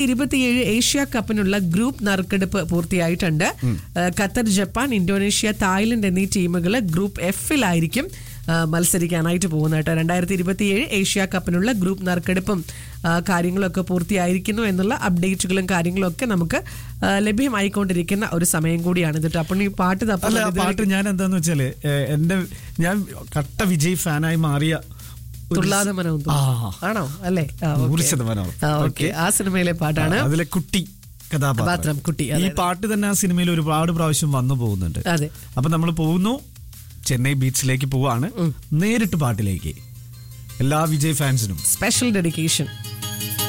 ഇരുപത്തിയേഴ് ഏഷ്യ കപ്പിനുള്ള ഗ്രൂപ്പ് നറുക്കെടുപ്പ് പൂർത്തിയായിട്ടുണ്ട് ഏഹ് ഖത്തർ ജപ്പാൻ ഇന്തോനേഷ്യ തായ്ലൻഡ് എന്നീ ടീമുകൾ ഗ്രൂപ്പ് എഫിലായിരിക്കും ഏഹ് മത്സരിക്കാനായിട്ട് പോകുന്നത് കേട്ടോ രണ്ടായിരത്തി ഇരുപത്തിയേഴ് ഏഷ്യ കപ്പിനുള്ള ഗ്രൂപ്പ് നറുക്കെടുപ്പും ഏഹ് കാര്യങ്ങളൊക്കെ പൂർത്തിയായിരിക്കുന്നു എന്നുള്ള അപ്ഡേറ്റുകളും കാര്യങ്ങളും ഒക്കെ നമുക്ക് ഏഹ് ലഭ്യമായിക്കൊണ്ടിരിക്കുന്ന ഒരു സമയം കൂടിയാണ് ഇത് കേട്ടോ അപ്പോൾ ഈ പാട്ട് തപ്പുന്നത് അല്ല ഇതുവരെ പാട്ട് ഞാൻ എന്താന്ന് വെച്ചാല് ഏഹ്, എന്റെ ഞാൻ കട്ട വിജയ് ഫാനായി മാറിയ ഒരു തുള്ളാതെ മനവും ആ. ആണോ അല്ലേ ആ, നൂറ് okay. ശതമാനം. ആ, okay. Okay. ആ സിനിമയിലെ പാട്ടാണ് അതിലെ കുട്ടി പാത്രം, കഥാപാത്രം കുട്ടി, ഈ അതെ, പാട്ട് തന്നെ ആ സിനിമയിൽ ഒരുപാട് പ്രാവശ്യം വന്നു പോകുന്നുണ്ട് അതെ അപ്പൊ നമ്മൾ പോകുന്നു ചെന്നൈ ബീച്ചിലേക്ക് പോവാണ് നേരിട്ട് പാട്ടിലേക്ക് എല്ലാ വിജയ് ഫാൻസിനും സ്പെഷ്യൽ ഡെഡിക്കേഷൻ